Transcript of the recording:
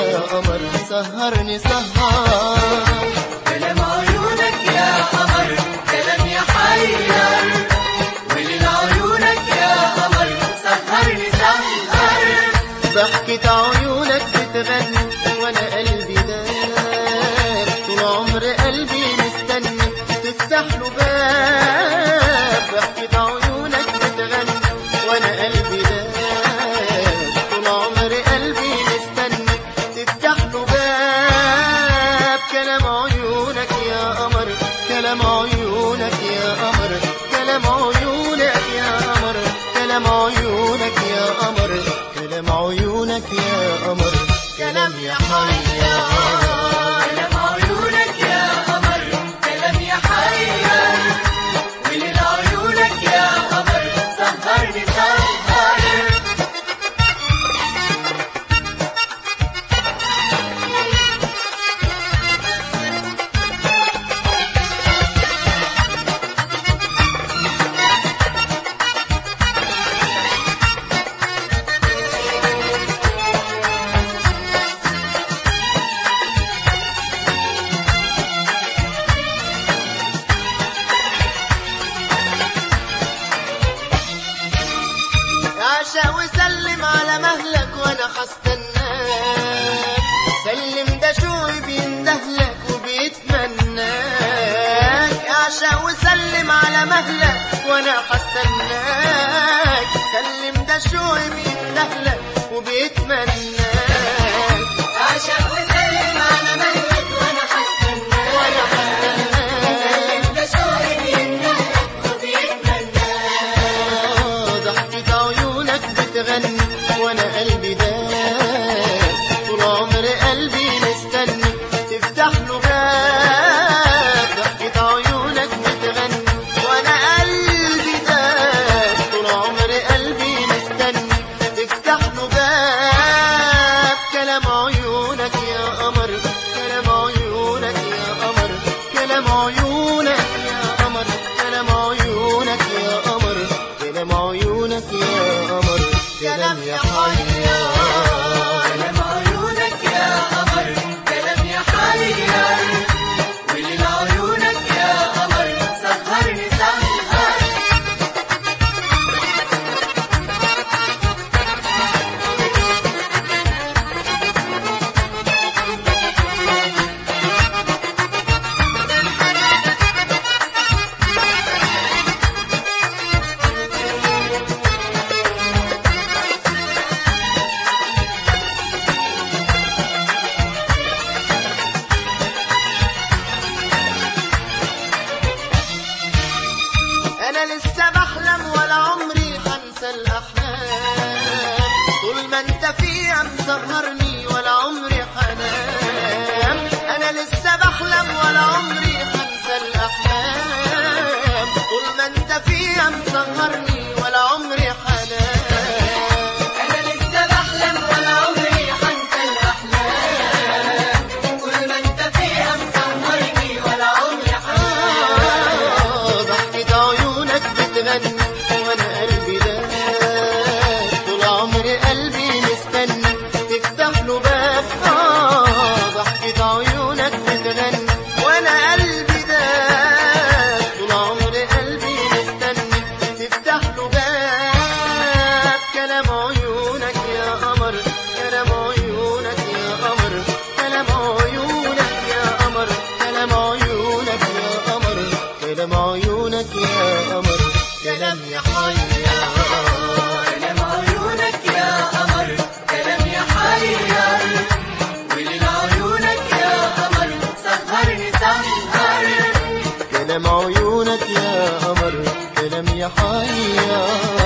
يا قمر سهرني سهر كلام عيونك يا قمر كلام يحير وليل عيونك يا قمر سهرني سهر ضحكة عيونك بتغني وانا قلبي دار طول عمر قلبي مستني تفتح له باب ضحكة عيونك بتغني وانا قلبي دار طول عمر قلبي مستني تفتح له باب كلام عيونك يا قمر كلام عيونك يا قمر كلام عيونك يا قمر كلام عيونك يا قمر كلام عيونك يا قمر كلام يا حيا كلام عيونك يا قمر كلام يحير وليل عيونك يا قمر سهرني سهر عشا وسلم على مهلك وانا هستناك سلم ده شوقي بيندهلك وبيتمناك عشا وسلم على مهلك وانا هستناك سلم ده شوقي بيندهلك وبيتمناك عشان وسلم على مهلك وانا حستناك وانا هستناك ده شوقي بيندهلك وبيتمناك ضحكة عيونك بتغني وانا قلبي داك طول عمر قلبي مستني تفتح له باب ضحكة عيونك بتغني وانا قلبي داك طول عمر قلبي مستني تفتح له باب كلام عيونك يا قمر كلام عيونك يا قمر كلام عيونك يا قمر كلام عيونك يا قمر كلام عيونك يا قمر كلام يا حيا كلام عيونك يا قمر كلام يحير وليل عيونك يا قمر سهرني سهر انا لسه بحلم ولا عمري هنسى الاحلام طول ما انت فيها مسهرني ولا عمري حنام انا لسه بحلم ولا عمري هنسى الاحلام طول ما انت فيها مسهرني ولا عمري حنام انا لسه بحلم ولا عمري حنسى الاحلام كل ما انت فيها مسهرني ولا عمري حنام آه، ضحكة عيونك بتغني وانا قلبي داك طول عمري قلبي مستني تفتح له باب آه، ضحكة عيونك بتغني وانا قلبي داك طول عمري قلبي مستني تفتح له باب كلام عيونك يا قمر كلام عيونك يا قمر كلام عيونك يا قمر كلام عيونك يا قمر كلام عيونك يا قمر كلام يا حيا كلام عيونك يا قمر كلام يحير وليل عيونك يا قمر سهرني سهر كلام عيونك يا قمر كلام يا حيا